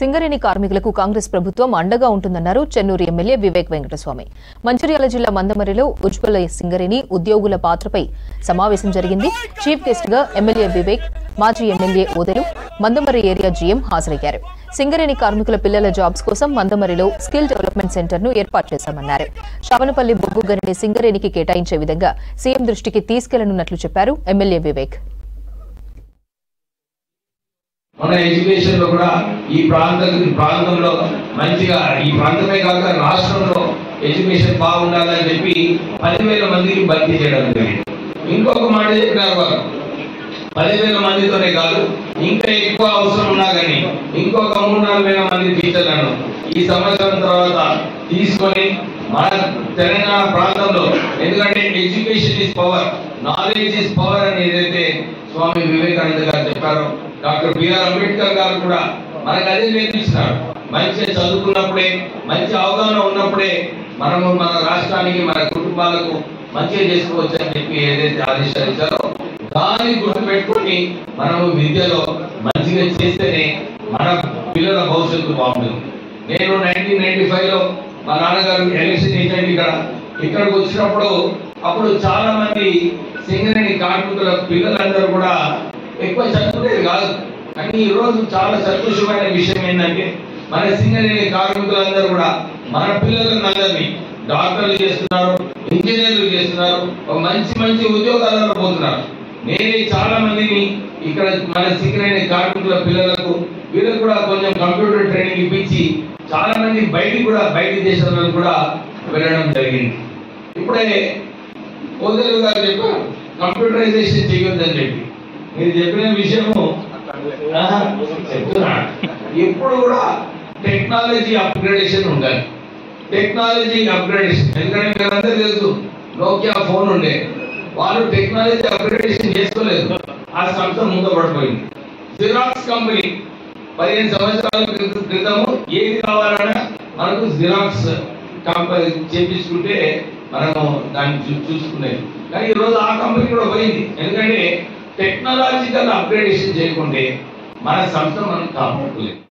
సింగరేణి కార్మికులకు కాంగ్రెస్ ప్రభుత్వం అండగా ఉంటుందన్నారు చెన్నూరు ఎమ్మెల్యే వివేక్ వెంకటస్వామి మంచిర్యాల జిల్లా మందమరిలో ఉజ్వల సింగరేణి ఉద్యోగుల పాత్రపై సమావేశం జరిగింది చీఫ్ గెస్ట్ గా ఎమ్మెల్యే వివేక్ మాజీ MLA Odelu Mandamarri area GM హాజరయ్యారు సింగరేణి కార్మికుల పిల్లల జాబ్స్ కోసం మందమరిలో స్కిల్ డెవలప్మెంట్ సెంటర్ ను ఏర్పాటు చేశామన్నారు శ్రవణపల్లి బొగ్గు గనిని సింగరేణికి కేటాయించే విధంగా సీఎం దృష్టికి తీసుకెళ్లనున్నట్లు చెప్పారు ఎమ్మెల్యే వివేక్ మన ఎడ్యుకేషన్ లో కూడా ఈ ప్రాంత ప్రాంతంలో మంచిగా ఈ ప్రాంతమే కాక రాష్ట్రంలో ఎడ్యుకేషన్ బాగుండాలని చెప్పి పదివేల మందికి భర్తీ చేయడం జరిగింది ఇంకొక మాట చెప్పినారు వారు పదివేల మందితోనే కాదు ఇంకా ఎక్కువ అవసరం ఉన్నా కానీ ఇంకొక మూడు నాలుగు వేల మంది టీచర్లను ఈ సంవత్సరం తర్వాత తీసుకొని మన తెలంగాణ ప్రాంతంలో ఎందుకంటే education is power knowledge is power అని ఏదైతే స్వామి వివేకానంద గారు చెప్పారో డాక్టర్ బిఆర్ అంబేద్కర్ గారు కూడా మనకు అదే నేర్పించినారు మంచిగా చదువుకున్నప్పుడే మంచి అవగాహన ఉన్నప్పుడే మనము మన రాష్ట్రానికి మన కుటుంబాలకు మంచిగా చేసుకోవచ్చు అని చెప్పి ఏదైతే ఆదేశాలు ఇచ్చారో దాన్ని గుర్తుపెట్టుకొని మనము విద్యలో మంచిగా చేస్తేనే మన పిల్లల భవిష్యత్తు బాగుంటుంది నేను నైన్టీన్ నైన్టీ ఫైవ్ లో మా నాన్నగారు ఎలక్షన్ ఏజెంట్ ఇక్కడ ఇక్కడికి వచ్చినప్పుడు అప్పుడు చాలా మంది సింగరేణి కార్మికుల పిల్లలందరూ కూడా ఎక్కువ చదువుకునేది కాదు కానీ ఈ రోజు చాలా సంతోషమైన విషయం ఏంటంటే మన సింగరేణి కార్మికులందరూ కూడా మన పిల్లలను అందరినీ డాక్టర్లు చేస్తున్నారు ఇంజనీర్లు చేస్తున్నారు ఒక మంచి మంచి ఉద్యోగాలలో పోతున్నారు నేనే చాలా మందిని ఇక్కడ మన సింగరేణి కార్మికుల పిల్లలకు వీళ్ళకు కూడా కొంచెం కంప్యూటర్ ట్రైనింగ్ ఇప్పించి చాలా మంది బయటికి కూడా బయట దేశాలలో కూడా వెళ్ళడం జరిగింది ఇప్పుడే ఓదలు గారు చెప్పారు కంప్యూటరైజేషన్ చేయొద్దని చెప్పి మీరు చెప్పిన విషయము ఆహా, చెప్తున్నా ఎప్పుడు కూడా టెక్నాలజీ అప్గ్రేడేషన్ ఉండాలి టెక్నాలజీ అప్గ్రేడేషన్ ఎందుకంటే మీరందరూ తెలుసు నోకియా ఫోన్ ఉండే వాళ్ళు టెక్నాలజీ అప్గ్రేడేషన్ చేసుకోలేదు ఆ సంస్థ మూతపడిపోయింది జిరాక్స్ కంపెనీ పదిహేను సంవత్సరాల క్రితం- క్రితము ఏది కావాలన్నా మనకు జిరాక్స్ కంపెనీ చేపించుకుంటే మనము దాన్ని చూ- చూసుకునేది కానీ ఈ రోజు ఆ కంపెనీ కూడా పోయింది ఎందుకంటే టెక్నాలజికల్ అప్గ్రేడేషన్ చేయకుంటే మన సంస్థ మనం కాపాడుకోలేదు